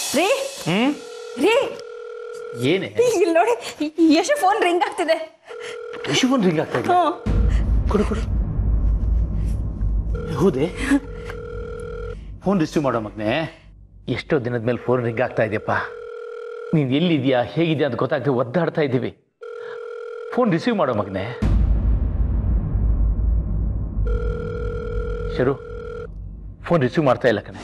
ರೀ ಹ್ಮ್ ರೀ ಏನೇ ಇಲ್ಲಿ ನೋಡಿ ಯಶು ಫೋನ್ ರಿಂಗ್ ಆಗ್ತಿದೆ ಯಶುವನ್ ರಿಂಗ್ ಆಗ್ತಾ ಇದೆ ಹ್ಞೂ ಕೊಡು ಕೊಡು ಹೌದೇ ಫೋನ್ ರಿಸೀವ್ ಮಾಡೋ ಮಗನೆ ಎಷ್ಟೋ ದಿನದ ಮೇಲೆ ಫೋನ್ ರಿಂಗ್ ಆಗ್ತಾ ಇದೆಯಪ್ಪ ನೀನು ಎಲ್ಲಿದ್ಯಾ ಹೇಗಿದ್ಯಾ ಅಂತ ಗೊತ್ತಾಗ್ತದೆ ಒದ್ದಾಡ್ತಾ ಇದ್ದೀವಿ ಫೋನ್ ರಿಸೀವ್ ಮಾಡೋ ಮಗನೆ ಶರು ಫೋನ್ ರಿಸೀವ್ ಮಾಡ್ತಾ ಇಲ್ಲ ಕಣೆ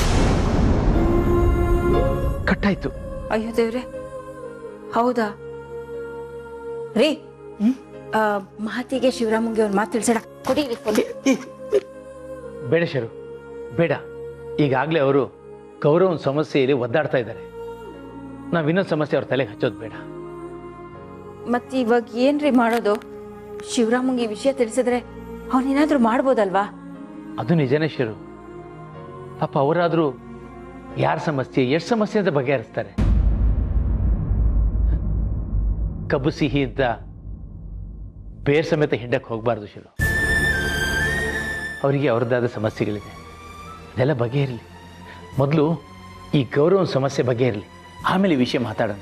ಕಟ್ಟಾಯ್ತು ಅಯ್ಯೋ ದೇವ್ರೆ ಹೌದಾ ರೀ ಆ, ಮಹತಿಗೆ ಶಿವರಾಮಂಗೆ ಒಂದು ಮಾತು ತಿಳಿಸೋಣ ಕೊಡಿರಿ ಫೋನ್ ಬೇಡ ಶರು ಬೇಡ ಈಗಾಗಲೇ ಅವರು ಗೌರವನ ಸಮಸ್ಯೆಯಲ್ಲಿ ಒದ್ದಾಡ್ತಾ ಇದ್ದಾರೆ ನಾವು ಇನ್ನೊಂದು ಸಮಸ್ಯೆ ಅವ್ರ ತಲೆಗೆ ಹಚ್ಚೋದು ಬೇಡ ಮತ್ತೆ ಇವಾಗ ಏನ್ರಿ ಮಾಡೋದು ಶಿವರಾಮಂಗೆ ಈ ವಿಷಯ ತಿಳಿಸಿದ್ರೆ ಅವನೇನಾದ್ರೂ ಮಾಡ್ಬೋದಲ್ವಾ ಅದು ನಿಜನೇ ಶರು ಪಾಪ ಅವರಾದರೂ ಯಾರ ಸಮಸ್ಯೆ ಎಷ್ಟು ಸಮಸ್ಯೆ ಅಂತ ಬಗೆಹರಿಸ್ತಾರೆ ಕಬ್ಬು ಸಿಹಿ ಅಂತ ಬೇರ್ ಸಮೇತ ಹಿಂಡಕ್ಕೆ ಹೋಗಬಾರ್ದು ಶಿರು ಅವರಿಗೆ ಅವ್ರದ್ದಾದ ಸಮಸ್ಯೆಗಳಿದೆ ಅದೆಲ್ಲ ಬಗೆಯಿರಲಿ ಮೊದಲು ಈ ಗೌರವನ ಸಮಸ್ಯೆ ಬಗೆಯಿರಲಿ ಆಮೇಲೆ ಈ ವಿಷಯ ಮಾತಾಡೋಣ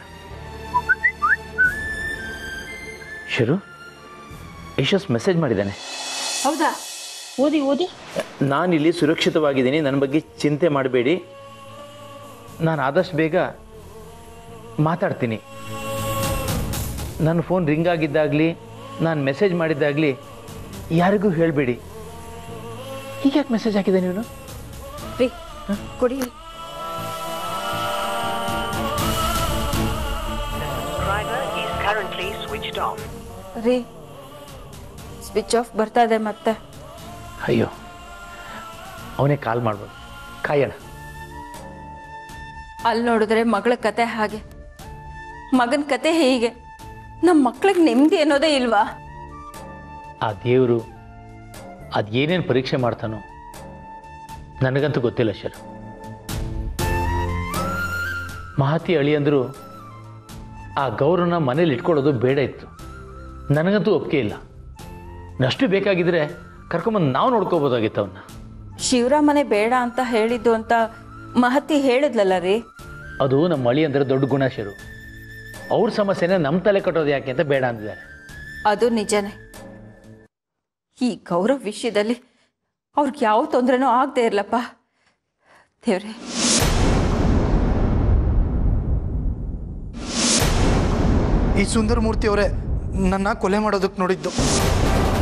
ಶಿರು ಯಶಸ್ ಮೆಸೇಜ್ ಮಾಡಿದ್ದಾನೆ ಹೌದಾ ಓದಿ ಓದಿ ನಾನಿಲ್ಲಿ ಸುರಕ್ಷಿತವಾಗಿದ್ದೀನಿ ನನ್ನ ಬಗ್ಗೆ ಚಿಂತೆ ಮಾಡಬೇಡಿ ನಾನು ಆದಷ್ಟು ಬೇಗ ಮಾತಾಡ್ತೀನಿ ನನ್ನ ಫೋನ್ ರಿಂಗ್ ಆಗಿದ್ದಾಗಲಿ ನಾನು ಮೆಸೇಜ್ ಮಾಡಿದ್ದಾಗಲಿ ಯಾರಿಗೂ ಹೇಳಬೇಡಿ ಹೀಗೆ ಯಾಕೆ ಮೆಸೇಜ್ ಹಾಕಿದೆ ನೀನು ರೀ ಕೊಡಿರಿ Subscriber is currently switched off. ರೀ ಸ್ವಿಚ್ ಆಫ್ ಬರ್ತಾ ಇದೆ ಮತ್ತೆ ಅಯ್ಯೋ ಅವನೇ ಕಾಲ್ ಮಾಡ್ಬೋದು ಕಾಯೋಣ ಅಲ್ಲಿ ನೋಡಿದ್ರೆ ಮಗಳ ಕತೆ ಹಾಗೆ ಮಗನ ಕತೆ ಹೀಗೆ ನಮ್ಮ ಮಕ್ಳಿಗೆ ನೆಮ್ಮದಿ ಅನ್ನೋದೇ ಇಲ್ವಾ ಆ ದೇವರು ಅದು ಏನೇನು ಪರೀಕ್ಷೆ ಮಾಡ್ತಾನೋ ನನಗಂತೂ ಗೊತ್ತಿಲ್ಲ ಶರು ಮಹತಿ ಅಳಿಯಂದ್ರು ಆ ಗೌರವನ ಮನೇಲಿ ಇಟ್ಕೊಳ್ಳೋದು ಬೇಡ ಇತ್ತು ನನಗಂತೂ ಒಪ್ಪಿಗೆ ಇಲ್ಲ ನಷ್ಟು ಬೇಕಾಗಿದ್ರೆ ಕರ್ಕೊಂಬಂದು ನಾವು ನೋಡ್ಕೋಬೋದಾಗಿತ್ತು ಅವನ್ನ ಶಿವರಾಮನೇ ಬೇಡ ಅಂತ ಹೇಳಿದ್ದು ಅಂತ ಮಹತಿ ಹೇಳಿದ್ಲಲ್ಲ ರೀ ಅದು ನಮ್ಮ ಅಳಿ ಅಂದ್ರೆ ದೊಡ್ಡ ಗುಣ ಶರು ಅವ್ರ ಸಮಸ್ಯೆನ ನಮ್ಮ ತಲೆ ಕಟ್ಟೋದು ಯಾಕೆ ಅಂತ ಬೇಡ ಅಂದಿದ್ದಾರೆ ಅದು ನಿಜನೇ ಈ ಗೌರವ್ ವಿಷಯದಲ್ಲಿ ಅವ್ರಿಗೆ ಯಾವ ತೊಂದರೆನೂ ಆಗದೆ ಇರ್ಲಪ್ಪ ದೇವ್ರೆ ಈ ಸುಂದರಮೂರ್ತಿ ಅವರೇ ನನ್ನ ಕೊಲೆ ಮಾಡೋದಕ್ಕೆ ನೋಡಿದ್ದು